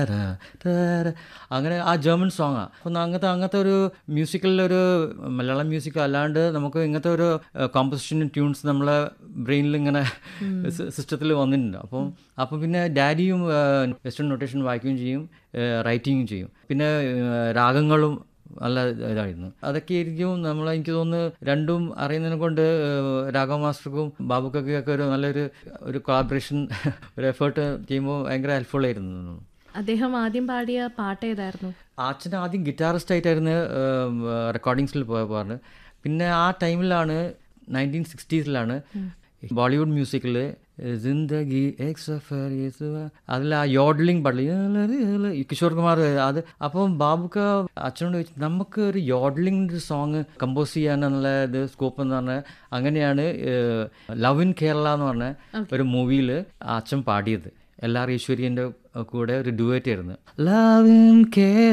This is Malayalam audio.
അങ്ങനെ ആ ജർമ്മൻ സോങ്ങാണ് അപ്പം അങ്ങനത്തെ അങ്ങനത്തെ ഒരു മ്യൂസിക്കലിലൊരു മലയാളം മ്യൂസിക് അല്ലാണ്ട് നമുക്ക് ഇങ്ങനത്തെ ഒരു കോമ്പസിഷൻ ട്യൂൺസ് നമ്മളെ ബ്രെയിനിൽ ഇങ്ങനെ സിസ്റ്റത്തിൽ വന്നിട്ടുണ്ട് അപ്പം അപ്പം പിന്നെ ഡാഡിയും വെസ്റ്റേൺ നൊട്ടേഷൻ വായിക്കുകയും ചെയ്യും റൈറ്റിങ്ങും ചെയ്യും പിന്നെ ഏഹ്, രാഗങ്ങളും നല്ല ഇതായിരുന്നു അതൊക്കെ ആയിരിക്കും നമ്മൾ എനിക്ക് തോന്നുന്നു രണ്ടും അറിയുന്നതിനെ കൊണ്ട് ഏഹ്, രാഘവ മാസ്റ്റർക്കും ബാബുക്കൊക്കെ ഒക്കെ ഒരു നല്ലൊരു ഒരു കൊളാബറേഷൻ ഒരു എഫേർട്ട് ചെയ്യുമ്പോൾ ഭയങ്കര ഹെൽപ്ഫുൾ ആയിരുന്നു എന്ന് തോന്നുന്നു. അദ്ദേഹം ആദ്യം പാടിയ പാട്ട് ഏതായിരുന്നു അച്ഛൻ ആദ്യം ഗിറ്റാറിസ്റ്റ് ആയിട്ടായിരുന്നു റെക്കോർഡിങ്സിൽ പോകാറ് പിന്നെ ആ ടൈമിലാണ് നയൻറ്റീൻ സിക്സ്റ്റീസിലാണ് ബോളിവുഡ് മ്യൂസിക്കിൽ ജിന്ദഗി എക് സഫർ യെ സുവാ, അതിൽ ആ യോഡ്ലിംഗ് പാടില്ല കിഷോർ കുമാർ അത് അപ്പം ബാബുക്ക അച്ഛനോട് ചോദിച്ചു നമുക്ക് ഒരു യോഡ്ലിംഗ് ഒരു സോങ് കമ്പോസ് ചെയ്യാനുള്ള ഇത് സ്കോപ്പ് എന്ന് പറഞ്ഞാൽ അങ്ങനെയാണ് ലവ് ഇൻ കേരള എന്ന് പറഞ്ഞ ഒരു മൂവിയിൽ അച്ഛൻ പാടിയത് എല്ലാർ ഈശ്വര്യൻ്റെ കൂടെ ഒരു ഡുവേറ്റ് ആയിരുന്നു ലവ് ഇൻ കേരള